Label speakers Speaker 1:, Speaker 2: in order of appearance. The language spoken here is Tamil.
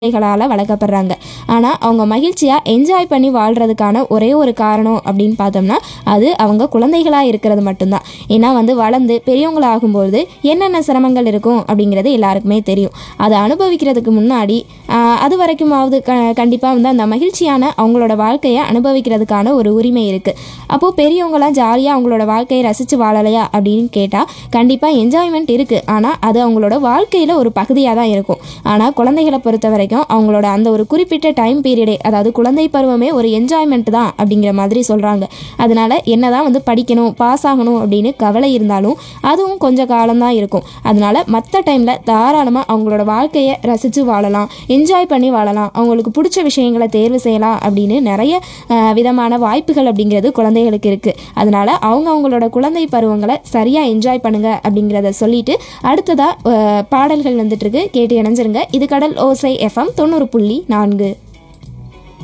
Speaker 1: குழந்தைகளால் வளர்க்கப்படுறாங்க ஆனால் அவங்க மகிழ்ச்சியாக என்ஜாய் பண்ணி வாழ்கிறதுக்கான ஒரே ஒரு காரணம் அப்படின்னு பார்த்தோம்னா அது அவங்க குழந்தைகளாக இருக்கிறது மட்டும்தான் ஏன்னா வந்து வளர்ந்து பெரியவங்களாகும்போது என்னென்ன சிரமங்கள் இருக்கும் அப்படிங்கிறது எல்லாருக்குமே தெரியும் அதை அனுபவிக்கிறதுக்கு முன்னாடி ஆஹ், அது வரைக்குமாவது க கண்டிப்பாக வந்து அந்த மகிழ்ச்சியான அவங்களோட வாழ்க்கையை அனுபவிக்கிறதுக்கான ஒரு உரிமை இருக்குது அப்போது பெரியவங்களாம் ஜாலியாக அவங்களோட வாழ்க்கையை ரசித்து வாழலையா அப்படின்னு கேட்டால் கண்டிப்பாக என்ஜாய்மெண்ட் இருக்குது ஆனால் அது அவங்களோட வாழ்க்கையில் ஒரு பகுதியாக தான் இருக்கும் ஆனால் குழந்தைகளை பொறுத்த வரைக்கும் அவங்களோட அந்த ஒரு குறிப்பிட்ட டைம் பீரியடே அதாவது குழந்தை பருவமே ஒரு என்ஜாய்மெண்ட் தான் அப்படிங்கிற மாதிரி சொல்கிறாங்க அதனால என்னதான் வந்து படிக்கணும் பாஸ் ஆகணும் அப்படின்னு கவலை இருந்தாலும் அதுவும் கொஞ்சம் காலம்தான் இருக்கும் அதனால மற்ற டைமில் தாராளமாக அவங்களோட வாழ்க்கையை ரசித்து வாழலாம் என்ஜாய் பண்ணி வாழலாம் அவங்களுக்கு பிடிச்ச விஷயங்களை தேர்வு செய்யலாம் அப்படின்னு நிறைய அஹ், விதமான வாய்ப்புகள் அப்படிங்கிறது குழந்தைகளுக்கு இருக்குது அதனால அவங்க அவங்களோட குழந்தை பருவங்களை சரியாக என்ஜாய் பண்ணுங்க அப்படிங்கிறத சொல்லிட்டு அடுத்ததாக பாடல்கள் வந்துட்டு இருக்கு கேட்டு இணைஞ்சிருங்க இது கடல் ஓசை எஃப்எம் தொண்ணூறு புள்ளி நான்கு